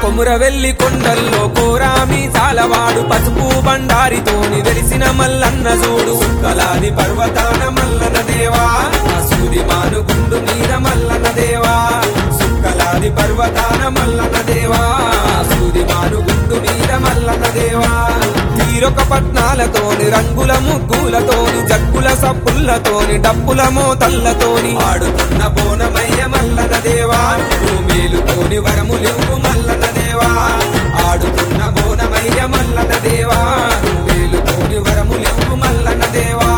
కొమురవెల్లి కొండల్లో కోరామి చాలవాడు పసుపు బండారితోని వెలిసిన మల్లన్న చూడు కలాది పర్వతాన మల్లన దేవా సూది మానుగుండు మీద మల్లన దేవా సుక్కలాది పర్వతాన మల్లన దేవా సూది మానుగుండు మీద మల్లన దేవా తీరొక పట్నాలతోని రంగుల ముగ్గులతోని జగ్గుల సప్పులతోని డప్పుల మోతల్లతోని ఆడుతున్న బోనమయ్య మల్లన దేవా మేలుకోని వరములివ్వు మల్లన దేవా ఆడుతున్న బోనమయ్య మల్లన దేవా మేలుకోని వరములివ్వు మల్లన దేవా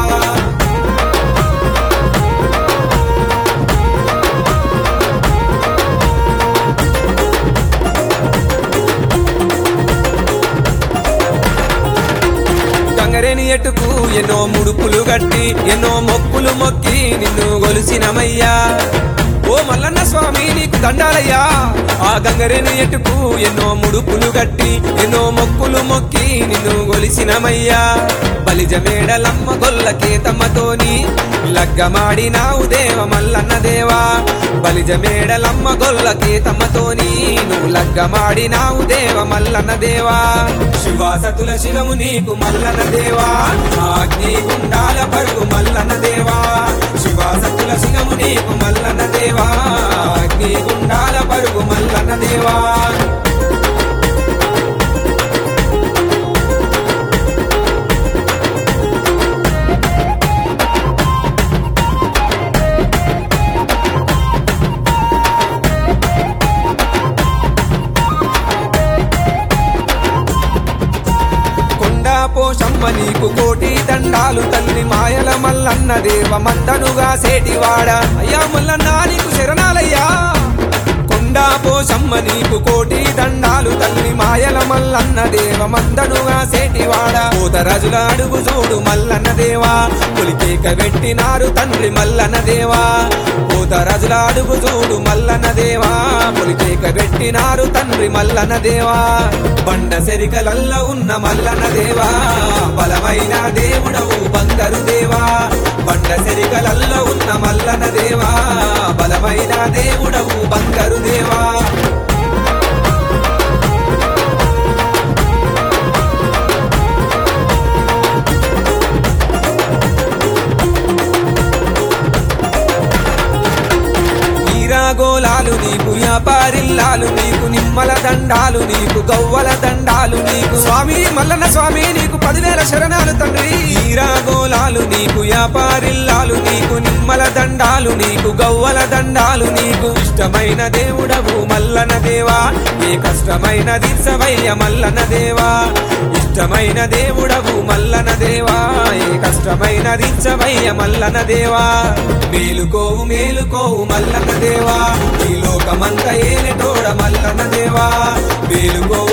గంగరేని ఎటుకు ఎన్నో ముడుపులు గట్టి ఎన్నో మొక్కులు మొక్కి నిన్ను గొలిసినమయ్యా ఓ మల్లన్న స్వామి నీకు దండాలయ్యా ఆ గంగరేని ఎటుకు ఎన్నో ముడుపులు గట్టి ఎన్నో మొక్కులు మొక్కి నిన్ను గొలిసినమయ్యా బలిజ మేడలమ్మ గొల్ల కేతమ్మతోని లగ్గమాడినావు దేవ మల్లన్న దేవా బలిజ మేడలమ్మ గొల్ల కేతమ్మతోని నువ్వు లగ్గమాడినావు దేవ మల్లన్న దేవా శివాసతుల శిలము నీకు మల్లన దేవా అగ్ని గుండాల పరుగు మల్లన దేవా శివాసతుల శిలము నీకు మల్లన దేవా అగ్ని గుండాల పరుగు మల్లన దేవా కొండా పోషమ్మ నీకు కోటి దండాలు తల్లి మాయల మల్లన్న దేవ మందనుగా సేటివాడ అయ్యా మల్లన్న నీకు శరణాలయ్యా కొండా పోషమ్మ నీకు కోటి దండాలు తల్లి మాయల మల్లన్న దేవ మందనుగా సేటివాడ పోతరాజుల అడుగు చూడు మల్లన్న దేవా పులికేక పెట్టినారు తండ్రి మల్లన్న దేవా పోతరాజుల అడుగు చూడు మల్లన్న దేవా పులికేక పెట్టినారు తండ్రి మల్లన్న దేవా బండ సెరికలల్ల ఉన్న మల్లన్న దేవా బలమైన దేవుడవు బంగారు దేవా బండ సెరికలల్ల ఉన్న మల్లన్న దేవా బలమైన దేవుడవు బంగారు దేవా వీరాగోలాలు నీకు వ్యాపారిల్లాలు నీకు నిమ్మల దండాలు నీకు గవ్వల దండాలు నీకు స్వామి మల్లన్న స్వామి నీకు పదివేల శరణాలు తండ్రి వీరాగోలాలు నీకు వ్యాపారిల్లాలు నీకు నిమ్మల దండాలు నీకు గవ్వల దండాలు నీకు ఇష్టమైన దేవుడవు మల్లన దేవా ఏ కష్టమైన దిశవయ్య మల్లన దేవా ఇష్టమైన దేవుడవు మల్లన దేవా ఏ కష్టమైన దిశవయ్య మల్లన దేవా మేలుకోవు మేలుకోవు మల్లన దేవా ఈ లోకమంత ఏలటోడ మల్లన దేవా మేలుకోవు